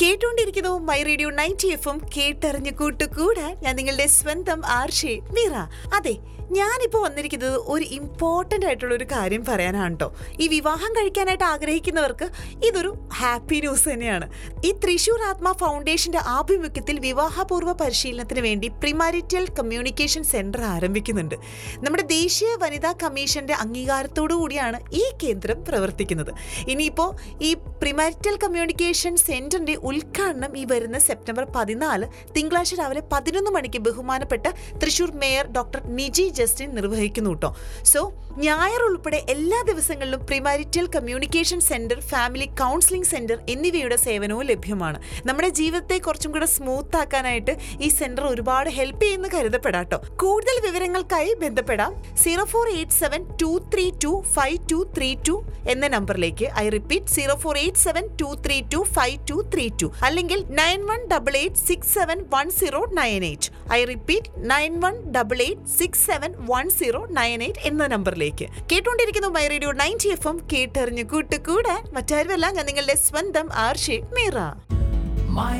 കേട്ടുകൊണ്ടിരിക്കുന്നു my radio ninety എഫും കേട്ടറിഞ്ഞ് കൂട്ടുകൂടാൻ ഞാൻ നിങ്ങളുടെ സ്വന്തം ആർഷേ മീറ അതെ ഞാനിപ്പോ വന്നിരിക്കുന്നത് ഒരു ഇമ്പോർട്ടന്റ് ആയിട്ടുള്ള ഒരു കാര്യം പറയാനാണ് കേട്ടോ ഈ വിവാഹം കഴിക്കാനായിട്ട് ആഗ്രഹിക്കുന്നവർക്ക് ഇതൊരു ഹാപ്പി ന്യൂസ് തന്നെയാണ് ഈ തൃശൂർ ആത്മ ഫൗണ്ടേഷന്റെ ആഭിമുഖ്യത്തിൽ വിവാഹപൂർവ്വ പരിശീലനത്തിന് വേണ്ടി പ്രിമാരിറ്റൽ കമ്മ്യൂണിക്കേഷൻ സെന്റർ ആരംഭിക്കുന്നുണ്ട് നമ്മുടെ ദേശീയ വനിതാ കമ്മീഷന്റെ അംഗീകാരത്തോടു കൂടിയാണ് ഈ കേന്ദ്രം പ്രവർത്തിക്കുന്നത് ഇനിയിപ്പോ ഈ പ്രിമാരിറ്റൽ കമ്മ്യൂണിക്കേഷൻ സെന്ററിന്റെ ഉദ്ഘാടനം ഈ വരുന്ന സെപ്റ്റംബർ പതിനാല് തിങ്കളാഴ്ച രാവിലെ പതിനൊന്ന് മണിക്ക് ബഹുമാനപ്പെട്ട തൃശൂർ മേയർ ഡോക്ടർ നിജി ജസ്റ്റിൻ നിർവഹിക്കുന്നു കേട്ടോ സോ ഞായർ ഉൾപ്പെടെ എല്ലാ ദിവസങ്ങളിലും premarital communication centre family counselling centre എന്നിവയുടെ സേവനവും ലഭ്യമാണ് നമ്മുടെ ജീവിതത്തെ കുറച്ചും കൂടെ സ്മൂത്ത് ആക്കാനായിട്ട് ഈ സെന്റർ ഒരുപാട് ഹെൽപ്പ് ചെയ്യുന്ന കരുതപ്പെടാട്ടോ കൂടുതൽ വിവരങ്ങൾക്കായി ബന്ധപ്പെടാം zero four eight seven two three two five two three two എന്ന നമ്പറിലേക്ക് I repeat zero four eight seven two three two five two three two അല്ലെങ്കിൽ nine one double eight six seven one zero nine eight I repeat nine one double eight six seven one zero nine eight എന്ന നമ്പറിലേക്ക് കേട്ടുകൊണ്ടിരിക്കുന്നു my radio ninety F M കേട്ടറിഞ്ഞു കൂട്ടുകൂടാൻ മറ്റാരുമല്ല ഞാൻ നിങ്ങളുടെ സ്വന്തം ആർഷി മീറ My